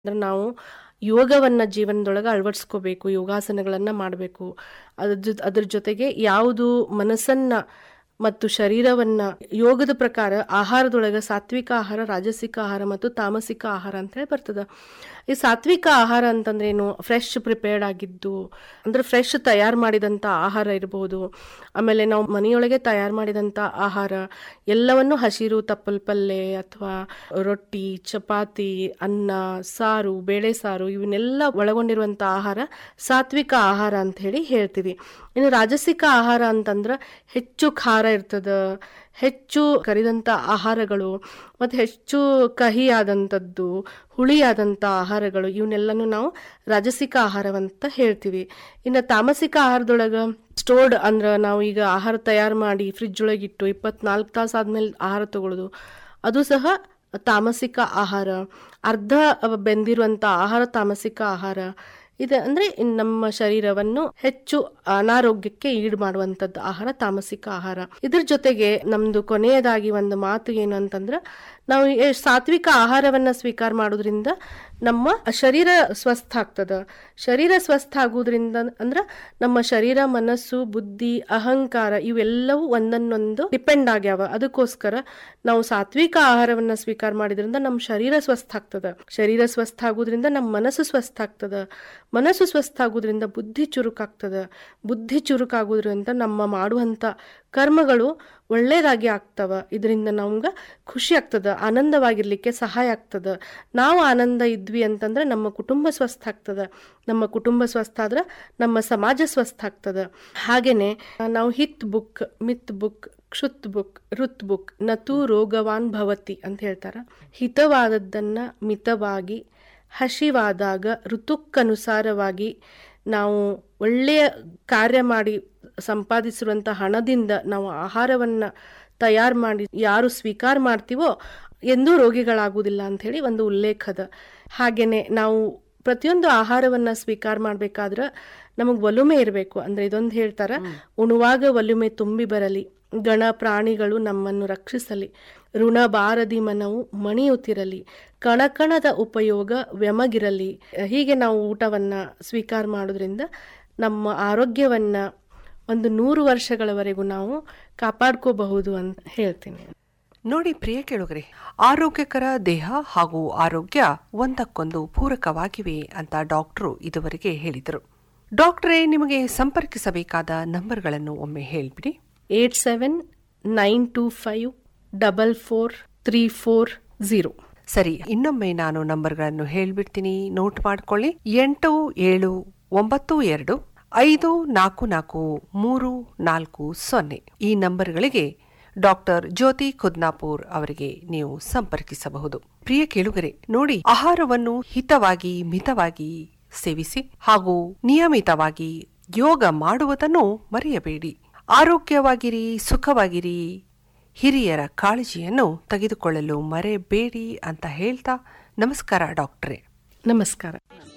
ಅಂದ್ರೆ ನಾವು ಯೋಗವನ್ನ ಜೀವನದೊಳಗೆ ಅಳವಡಿಸ್ಕೋಬೇಕು ಯೋಗಾಸನಗಳನ್ನು ಮಾಡಬೇಕು ಅದ್ರ ಜೊ ಅದ್ರ ಜೊತೆಗೆ ಯಾವುದು ಮನಸ್ಸನ್ನ ಮತ್ತು ಶರೀರವನ್ನ ಯೋಗದ ಪ್ರಕಾರ ಆಹಾರದೊಳಗೆ ಸಾತ್ವಿಕ ಆಹಾರ ರಾಜಸಿಕ ಆಹಾರ ಮತ್ತು ತಾಮಸಿಕ ಆಹಾರ ಅಂತ ಹೇಳಿ ಬರ್ತದೆ ಈ ಸಾತ್ವಿಕ ಆಹಾರ ಅಂತಂದ್ರೆ ಏನು ಫ್ರೆಶ್ ಪ್ರಿಪೇರ್ಡ್ ಆಗಿದ್ದು ಅಂದ್ರೆ ಫ್ರೆಶ್ ತಯಾರು ಮಾಡಿದಂಥ ಆಹಾರ ಇರ್ಬೋದು ಆಮೇಲೆ ನಾವು ಮನೆಯೊಳಗೆ ತಯಾರು ಮಾಡಿದಂಥ ಆಹಾರ ಎಲ್ಲವನ್ನು ಹಸಿರು ತಪ್ಪಲ್ ಪಲ್ಯ ಅಥವಾ ರೊಟ್ಟಿ ಚಪಾತಿ ಅನ್ನ ಸಾರು ಬೇಳೆ ಸಾರು ಇವನ್ನೆಲ್ಲ ಒಳಗೊಂಡಿರುವಂಥ ಆಹಾರ ಸಾತ್ವಿಕ ಆಹಾರ ಅಂತ ಹೇಳಿ ಹೇಳ್ತೀವಿ ಇನ್ನು ರಾಜಸಿಕ ಆಹಾರ ಅಂತಂದ್ರೆ ಹೆಚ್ಚು ಖಾರ ಇರ್ತದ ಹೆಚ್ಚು ಕರಿದಂಥ ಆಹಾರಗಳು ಮತ್ತು ಹೆಚ್ಚು ಕಹಿಯಾದಂಥದ್ದು ಹುಳಿಯಾದಂಥ ಆಹಾರಗಳು ಇವನ್ನೆಲ್ಲನೂ ನಾವು ರಾಜಸಿಕ ಆಹಾರವಂತ ಹೇಳ್ತೀವಿ ಇನ್ನು ತಾಮಸಿಕ ಆಹಾರದೊಳಗೆ ಸ್ಟೋರ್ಡ್ ಅಂದ್ರೆ ನಾವು ಈಗ ಆಹಾರ ತಯಾರು ಮಾಡಿ ಫ್ರಿಜ್ ಒಳಗಿಟ್ಟು ಇಪ್ಪತ್ನಾಲ್ಕು ತಾಸು ಆದ್ಮೇಲೆ ಆಹಾರ ತಗೊಳ್ಳೋದು ಅದು ಸಹ ತಾಮಸಿಕ ಆಹಾರ ಅರ್ಧ ಬೆಂದಿರುವಂಥ ಆಹಾರ ತಾಮಸಿಕ ಆಹಾರ ಇದು ಅಂದರೆ ನಮ್ಮ ಶರೀರವನ್ನು ಹೆಚ್ಚು ಅನಾರೋಗ್ಯಕ್ಕೆ ಈಡು ಮಾಡುವಂಥದ್ದು ಆಹಾರ ತಾಮಸಿಕ ಆಹಾರ ಇದ್ರ ಜೊತೆಗೆ ನಮ್ದು ಕೊನೆಯದಾಗಿ ಒಂದು ಮಾತು ಏನು ಅಂತಂದ್ರೆ ನಾವು ಈ ಸಾತ್ವಿಕ ಆಹಾರವನ್ನ ಸ್ವೀಕಾರ ಮಾಡೋದ್ರಿಂದ ನಮ್ಮ ಶರೀರ ಸ್ವಸ್ಥ ಆಗ್ತದ ಶರೀರ ಸ್ವಸ್ಥ ಆಗೋದ್ರಿಂದ ಅಂದ್ರೆ ನಮ್ಮ ಶರೀರ ಮನಸ್ಸು ಬುದ್ಧಿ ಅಹಂಕಾರ ಇವೆಲ್ಲವೂ ಒಂದನ್ನೊಂದು ಡಿಪೆಂಡ್ ಆಗ್ಯಾವ ಅದಕ್ಕೋಸ್ಕರ ನಾವು ಸಾತ್ವಿಕ ಆಹಾರವನ್ನ ಸ್ವೀಕಾರ ಮಾಡಿದ್ರಿಂದ ನಮ್ಮ ಶರೀರ ಸ್ವಸ್ಥ ಆಗ್ತದ ಶರೀರ ಸ್ವಸ್ಥ ಆಗೋದ್ರಿಂದ ನಮ್ಮ ಮನಸ್ಸು ಸ್ವಸ್ಥ ಆಗ್ತದ ಮನಸ್ಸು ಸ್ವಸ್ಥ ಆಗೋದ್ರಿಂದ ಬುದ್ಧಿ ಚುರುಕಾಗ್ತದ ಬುದ್ಧಿ ಚುರುಕಾಗೋದ್ರಿಂದ ನಮ್ಮ ಮಾಡುವಂಥ ಕರ್ಮಗಳು ಒಳ್ಳೇದಾಗಿ ಆಗ್ತವ ಇದರಿಂದ ನಮ್ಗೆ ಖುಷಿ ಆಗ್ತದ ಆನಂದವಾಗಿರ್ಲಿಕ್ಕೆ ಸಹಾಯ ಆಗ್ತದ ನಾವು ಆನಂದ ಇದ್ವಿ ಅಂತಂದ್ರೆ ನಮ್ಮ ಕುಟುಂಬ ಸ್ವಸ್ಥ ಆಗ್ತದ ನಮ್ಮ ಕುಟುಂಬ ಸ್ವಸ್ಥ ಆದ್ರೆ ನಮ್ಮ ಸಮಾಜ ಸ್ವಸ್ಥ ಆಗ್ತದ ಹಾಗೇನೆ ನಾವು ಹಿತ್ ಬುಕ್ ಮಿತ್ ಬುಕ್ ಕ್ಷುತ್ ಬುಕ್ ಋತ್ ಬುಕ್ ನತು ರೋಗವಾನ್ ಭವತಿ ಅಂತ ಹೇಳ್ತಾರ ಹಿತವಾದದ್ದನ್ನ ಮಿತವಾಗಿ ಹಸಿವಾದಾಗ ಋತುಕ್ಕನುಸಾರವಾಗಿ ನಾವು ಒಳ್ಳೆಯ ಕಾರ್ಯ ಮಾಡಿ ಸಂಪಾದಿಸಿರುವಂಥ ಹಣದಿಂದ ನಾವು ಆಹಾರವನ್ನು ತಯಾರು ಮಾಡಿ ಯಾರು ಸ್ವೀಕಾರ ಮಾಡ್ತೀವೋ ಎಂದೂ ರೋಗಿಗಳಾಗುವುದಿಲ್ಲ ಅಂಥೇಳಿ ಒಂದು ಉಲ್ಲೇಖದ ಹಾಗೆಯೇ ನಾವು ಪ್ರತಿಯೊಂದು ಆಹಾರವನ್ನು ಸ್ವೀಕಾರ ಮಾಡಬೇಕಾದ್ರೆ ನಮಗೆ ಒಲುಮೆ ಇರಬೇಕು ಅಂದರೆ ಇದೊಂದು ಹೇಳ್ತಾರ ಉಣುವಾಗ ಒಲುಮೆ ತುಂಬಿ ಬರಲಿ ಗಣ ಪ್ರಾಣಿಗಳು ನಮ್ಮನ್ನು ರಕ್ಷಿಸಲಿ ಋಣ ಬಾರದಿ ಮನವು ಮಣಿಯುತ್ತಿರಲಿ ಕಣಕಣದ ಉಪಯೋಗ ವ್ಯಮಗಿರಲಿ ಹೀಗೆ ನಾವು ಊಟವನ್ನ ಸ್ವೀಕಾರ ಮಾಡೋದ್ರಿಂದ ನಮ್ಮ ಆರೋಗ್ಯವನ್ನ ಒಂದು ನೂರು ವರ್ಷಗಳವರೆಗೂ ನಾವು ಕಾಪಾಡ್ಕೋಬಹುದು ಅಂತ ಹೇಳ್ತೀನಿ ನೋಡಿ ಪ್ರಿಯ ಕೇಳುಗರೆ ಆರೋಗ್ಯಕರ ದೇಹ ಹಾಗೂ ಆರೋಗ್ಯ ಒಂದಕ್ಕೊಂದು ಪೂರಕವಾಗಿವೆ ಅಂತ ಡಾಕ್ಟರು ಇದುವರೆಗೆ ಹೇಳಿದರು ಡಾಕ್ಟರೇ ನಿಮಗೆ ಸಂಪರ್ಕಿಸಬೇಕಾದ ನಂಬರ್ಗಳನ್ನು ಒಮ್ಮೆ ಹೇಳ್ಬಿಡಿ eight seven nine two five double four three four zero ಸರಿ ಇನ್ನೊಮ್ಮೆ ನಾನು ನಂಬರ್ಗಳನ್ನು ಹೇಳ್ಬಿಡ್ತೀನಿ ನೋಟ್ ಮಾಡ್ಕೊಳ್ಳಿ ಎಂಟು ಏಳು ಒಂಬತ್ತು ಎರಡು ಐದು ನಾಲ್ಕು ನಾಲ್ಕು ಮೂರು ನಾಲ್ಕು ಸೊನ್ನೆ ಈ ನಂಬರ್ಗಳಿಗೆ ಡಾಕ್ಟರ್ ಜ್ಯೋತಿ ಖುದ್ನಾಪುರ್ ಅವರಿಗೆ ನೀವು ಸಂಪರ್ಕಿಸಬಹುದು ಪ್ರಿಯ ಕೇಳುಗರೆ ನೋಡಿ ಆಹಾರವನ್ನು ಹಿತವಾಗಿ ಮಿತವಾಗಿ ಸೇವಿಸಿ ಹಾಗೂ ನಿಯಮಿತವಾಗಿ ಯೋಗ ಮಾಡುವುದನ್ನು ಮರೆಯಬೇಡಿ ಆರೋಗ್ಯವಾಗಿರಿ ಸುಖವಾಗಿರಿ ಹಿರಿಯರ ಕಾಳಜಿಯನ್ನು ತೆಗೆದುಕೊಳ್ಳಲು ಮರೆಯಬೇಡಿ ಅಂತ ಹೇಳ್ತಾ ನಮಸ್ಕಾರ ಡಾಕ್ಟ್ರೇ ನಮಸ್ಕಾರ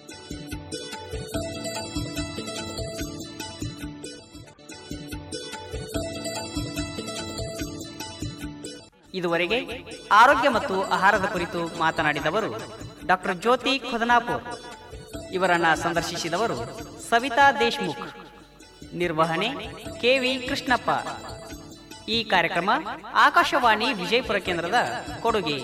ಇದುವರೆಗೆ ಆರೋಗ್ಯ ಮತ್ತು ಆಹಾರದ ಕುರಿತು ಮಾತನಾಡಿದವರು ಡಾಕ್ಟರ್ ಜ್ಯೋತಿ ಖುದನಾಪುರ್ ಇವರನ್ನ ಸಂದರ್ಶಿಸಿದವರು ಸವಿತಾ ದೇಶ್ಮುಖ್ ನಿರ್ವಹಣೆ ಕೆವಿ ಕೃಷ್ಣಪ್ಪ ಈ ಕಾರ್ಯಕ್ರಮ ಆಕಾಶವಾಣಿ ವಿಜಯಪುರ ಕೇಂದ್ರದ ಕೊಡುಗೆ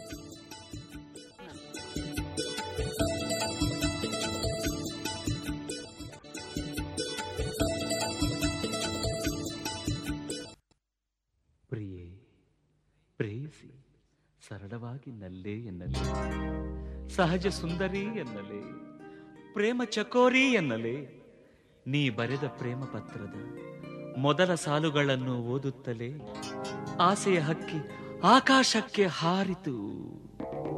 ಪ್ರಿಯೆ ಪ್ರೇಯಸಿ ಸರಳವಾಗಿ ನಲ್ಲೇ ಎನ್ನಲೆ ಸಹಜ ಸುಂದರಿ ಎನ್ನಲೆ ಪ್ರೇಮ ಚಕೋರಿ ಎನ್ನಲೆ ನೀ ಬರೆದ ಪ್ರೇಮ ಪತ್ರದ ಮೊದಲ ಸಾಲುಗಳನ್ನು ಓದುತ್ತಲೇ ಆಸೆಯ ಹಕ್ಕಿ ಆಕಾಶಕ್ಕೆ ಹಾರಿತು